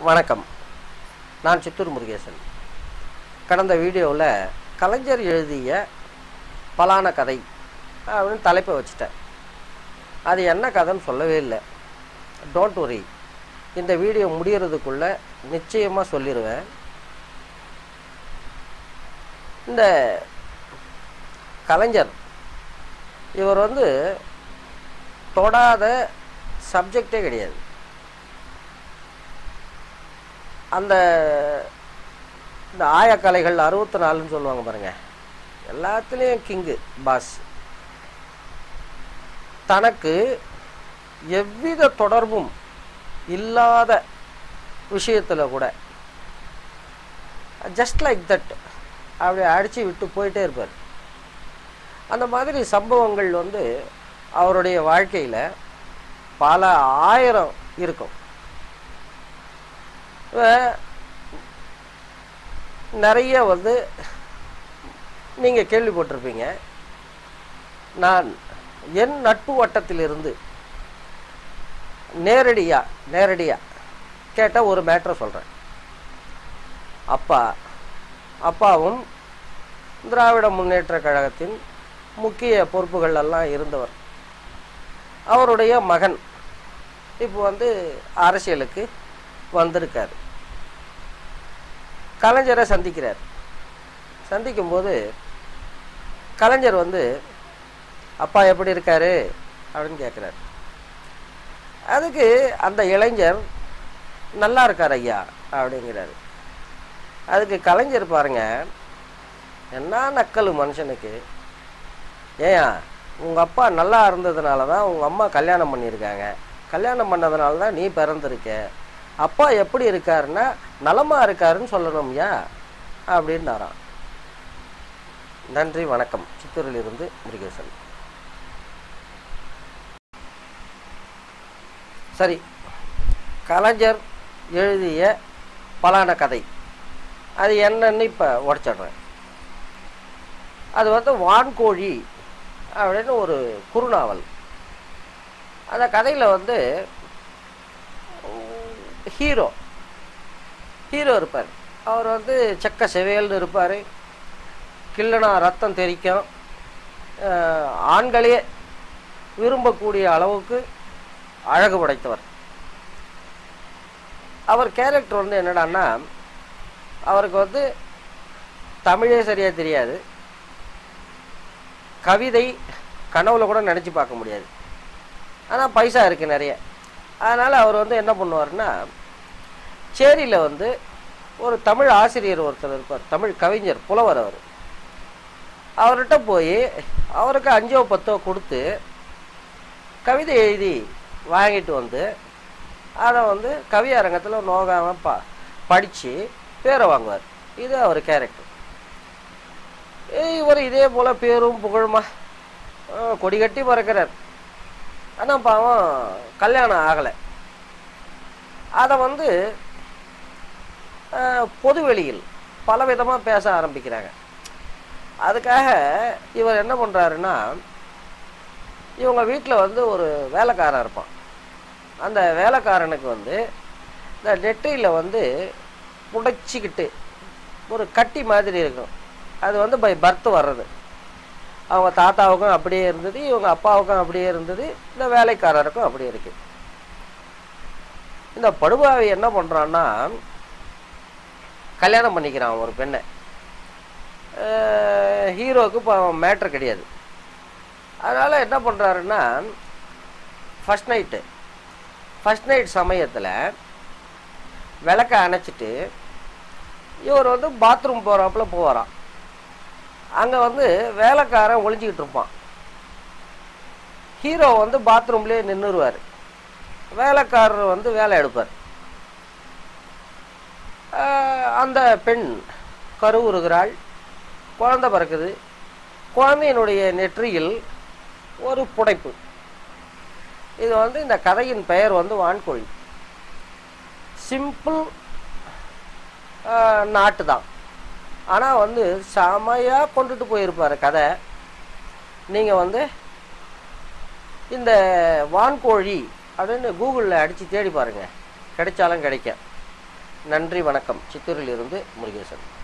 வணக்கம் நான் சித்தூர் முருகேசன் கடந்த வீடியோவில் கலைஞர் எழுதிய பலான கதை அப்படின்னு தலைப்பை வச்சுட்டேன் அது என்ன கதைன்னு சொல்லவே இல்லை டோன்ட் worry இந்த வீடியோ முடியறதுக்குள்ள நிச்சயமாக சொல்லிடுவேன் இந்த கலைஞர் இவர் வந்து தொடாத சப்ஜெக்டே கிடையாது அந்த இந்த ஆயக்கலைகள் அறுபத்தி நாலுன்னு சொல்லுவாங்க பாருங்க எல்லாத்துலேயும் கிங்கு பாஸ் தனக்கு எவ்வித தொடர்பும் இல்லாத விஷயத்தில் கூட ஜஸ்ட் லைக் தட் அப்படி அடித்து விட்டு போயிட்டே இருப்பார் அந்த மாதிரி சம்பவங்கள் வந்து அவருடைய வாழ்க்கையில் பல ஆயிரம் இருக்கும் இவ- நிறைய வந்து நீங்கள் கேள்விப்பட்டிருப்பீங்க நான் என் நட்பு வட்டத்திலிருந்து நேரடியாக நேரடியாக கேட்ட ஒரு மேட்ரை சொல்கிறேன் அப்பா அப்பாவும் திராவிட முன்னேற்ற கழகத்தின் முக்கிய பொறுப்புகள் எல்லாம் இருந்தவர் அவருடைய மகன் இப்போ வந்து அரசியலுக்கு வந்திருக்காரு கலைஞரை சந்திக்கிறார் சந்திக்கும்போது கலைஞர் வந்து அப்பா எப்படி இருக்காரு அப்படின்னு கேட்குறாரு அதுக்கு அந்த இளைஞர் நல்லா இருக்கார் ஐயா அப்படிங்கிறாரு அதுக்கு கலைஞர் பாருங்க என்ன நக்கல் மனுஷனுக்கு ஏயா உங்கள் அப்பா நல்லா இருந்ததுனால தான் உங்கள் அம்மா கல்யாணம் பண்ணியிருக்காங்க கல்யாணம் பண்ணதுனால தான் நீ பிறந்திருக்க அப்பா எப்படி இருக்காருன்னா நலமா இருக்காருன்னு சொல்லணும்யா அப்படின்னாராம் நன்றி வணக்கம் சித்தூரிலிருந்து முருகேசன் சரி கலைஞர் எழுதிய பலான கதை அது என்னன்னு இப்போ உடச்சிடுறேன் அது வந்து வான்கோழி அப்படின்னு ஒரு குறுநாவல் அந்த கதையில் வந்து ஹீரோ ஹீரோ இருப்பார் அவர் வந்து செக்க செவேல்னு இருப்பார் கிள்ளனா ரத்தம் தெறிக்கும் அஹ், ஆண்களே விரும்பக்கூடிய அளவுக்கு அழகு படைத்தவர் அவர் கேரக்டர் வந்து என்னடான்னா அவருக்கு வந்து தமிழே சரியாக தெரியாது கவிதை கனவுல கூட நினச்சி பார்க்க முடியாது ஆனால் பைசா இருக்குது நிறைய அதனால் அவர் வந்து என்ன பண்ணுவார்னா சேரியில் வந்து ஒரு தமிழ் ஆசிரியர் ஒருத்தர் இருப்பார் தமிழ் கவிஞர் புலவர் அவர் அவர்கிட்ட போய் அவருக்கு அஞ்சோ பத்தோ கொடுத்து கவிதை எழுதி வாங்கிட்டு வந்து அதை வந்து கவி அரங்கத்தில் நோகாமல் ப படித்து பேரை வாங்குவார் இது அவர் கேரக்டர் இவர் இதே போல் பேரும் புகழுமா அஹ், கொடி கட்டி பறக்கிறார் ஆனால் பாவம் கல்யாணம் ஆகலை அதை வந்து அஹ், பொது வெளியில் பலவிதமாக பேச ஆரம்பிக்கிறாங்க அதுக்காக இவர் என்ன பண்ணுறாருன்னா இவங்க வீட்டில் வந்து ஒரு வேலைக்காரன் இருப்பான் அந்த வேலைக்காரனுக்கு வந்து இந்த நெற்றியில் வந்து புடைச்சிக்கிட்டு ஒரு கட்டி மாதிரி இருக்கும் அது வந்து பை பர்த் வர்றது அவங்க தாத்தாவுக்கும் அப்படியே இருந்தது இவங்க அப்பாவுக்கும் அப்படியே இருந்தது இந்த வேலைக்காரருக்கும் அப்படியே இருக்கு இந்த படுபாவி என்ன பண்ணுறான்னா கல்யாணம் பண்ணிக்கிறான் ஒரு பெண்ணை அஹ் ஹீரோவுக்கு இப்போ மேட்ரு கிடையாது அதனால் என்ன பண்ணுறாருன்னா ஃபஸ்ட் நைட்டு ஃபஸ்ட் நைட் சமயத்தில் விளக்க அணைச்சிட்டு இவர் வந்து பாத்ரூம் போகிறாப்புல போவாராம் அங்கே வந்து வேலைக்காரன் ஒளிஞ்சிக்கிட்டு இருப்பான் ஹீரோ வந்து பாத்ரூம்லேயே நின்றுருவார் வேலைக்காரர் வந்து வேலை எடுப்பார் ஆஹ் அந்த பெண் கருவுறுகிறாள் குழந்தை பிறக்குது குழந்தையினுடைய நெற்றியில் ஒரு புடைப்பு இது வந்து இந்த கதையின் பெயர் வந்து வான்கோழி சிம்பிள் நாட்டு தான் ஆனால் வந்து செமையாக கொண்டுட்டு போயிருப்பார் கதை நீங்கள் வந்து இந்த வான்கோழி அப்படின்னு கூகுளில் அடித்து தேடி பாருங்கள் கிடைச்சாலும் கிடைக்கும் நன்றி வணக்கம் சித்தூரில் இருந்து முருகேசன்